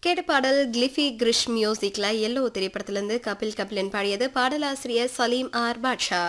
கேட்ட பாடல் கிளிஃபி கிரிஷ் மியூசிக்ல எல்லோ திரைப்படத்திலிருந்து கபில் கபிலன் பாடியது பாடலாசிரியர் Saleem R Badsha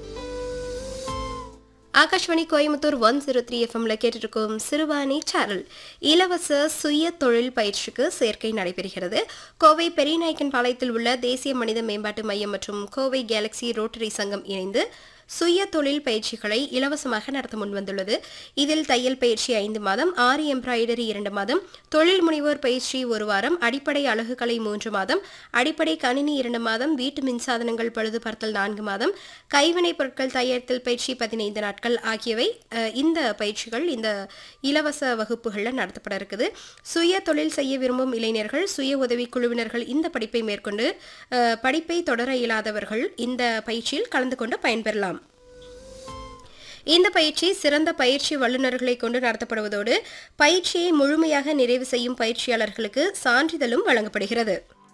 Akashvani Coimbatore one zero three எஃப்எம்ல கேட்டிருக்கும் சிறுவாணி சேனல் இலவச சுய தொழில் பயிற்சிக்கு சேர்க்கை நடைபெறுகிறது கோவை பெரியநாயக்கன் பாளையத்தில் உள்ள தேசிய மனித மேம்பாட்டு மையம் மற்றும் கோவை கேலக்சி ரோட்டரி சங்கம் இணைந்து சுய தொழில் பயிற்சிகளை இலவசமாக நடத்த முன்வந்துள்ளது இதில் தையல் பயிற்சி ஐந்து மாதம் ஆரி எம்ப்ராய்டரி இரண்டு மாதம் தொழில் முனைவோர் பயிற்சி ஒரு வாரம் அடிப்படை அழகுக்கலை மூன்று மாதம் அடிப்படை கணினி இரண்டு மாதம் வீட்டு மின்சாதனங்கள் பழுது பார்த்தல் நான்கு மாதம் கைவினைப் பொருட்கள் தயாரித்தல் பயிற்சி பதினைந்து நாட்கள் ஆகியவை அஹ், இந்த பயிற்சிகள் இந்த இலவச வகுப்புகளில் நடத்தப்பட இருக்குது சுய தொழில் செய்ய விரும்பும் இளைஞர்கள் சுய உதவி குழுவினர்கள் இந்த படிப்பை மேற்கொண்டு அஹ், படிப்பை தொடர இயலாதவர்கள் இந்த பயிற்சியில் கலந்து கொண்டு பயன்பெறலாம் இந்த பயிற்சி சிறந்த பயிற்சி வல்லுநர்களை கொண்டு நடத்தப்படுவதோடு பயிற்சியை முழுமையாக நிறைவு செய்யும் பயிற்சியாளர்களுக்கு சான்றிதழும் வழங்கப்படுகிறது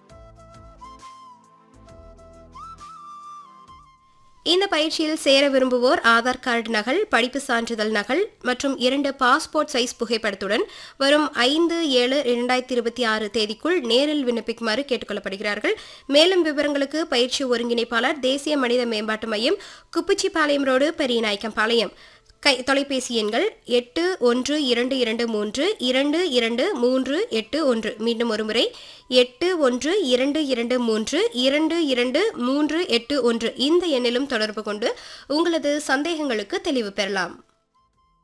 இந்த பயிற்சியில் சேர விரும்புவோர் ஆதார் கார்டு நகல் படிப்பு சான்றிதழ் நகல் மற்றும் இரண்டு பாஸ்போர்ட் சைஸ் புகைப்படத்துடன் வரும் ஐந்து ஏழு இரண்டாயிரத்தி இருபத்தி ஆறு தேதிக்குள் நேரில் விண்ணப்பிக்குமாறு கேட்டுக்கொள்ளப்படுகிறார்கள் மேலும் விவரங்களுக்கு பயிற்சி ஒருங்கிணைப்பாளர் தேசிய மனித மேம்பாட்டு மையம் குப்பிச்சிப்பாளையம் ரோடு பெரியநாயக்கம்பாளையம் கை தொலைபேசி எண்கள் எட்டு ஒன்று இரண்டு இரண்டு மூன்று இரண்டு இரண்டு மூன்று எட்டு ஒன்று மீண்டும் ஒருமுறை எட்டு ஒன்று இரண்டு இரண்டு மூன்று இரண்டு இரண்டு மூன்று எட்டு ஒன்று இந்த எண்ணிலும் தொடர்பு கொண்டு உங்களது சந்தேகங்களுக்கு தெளிவு பெறலாம்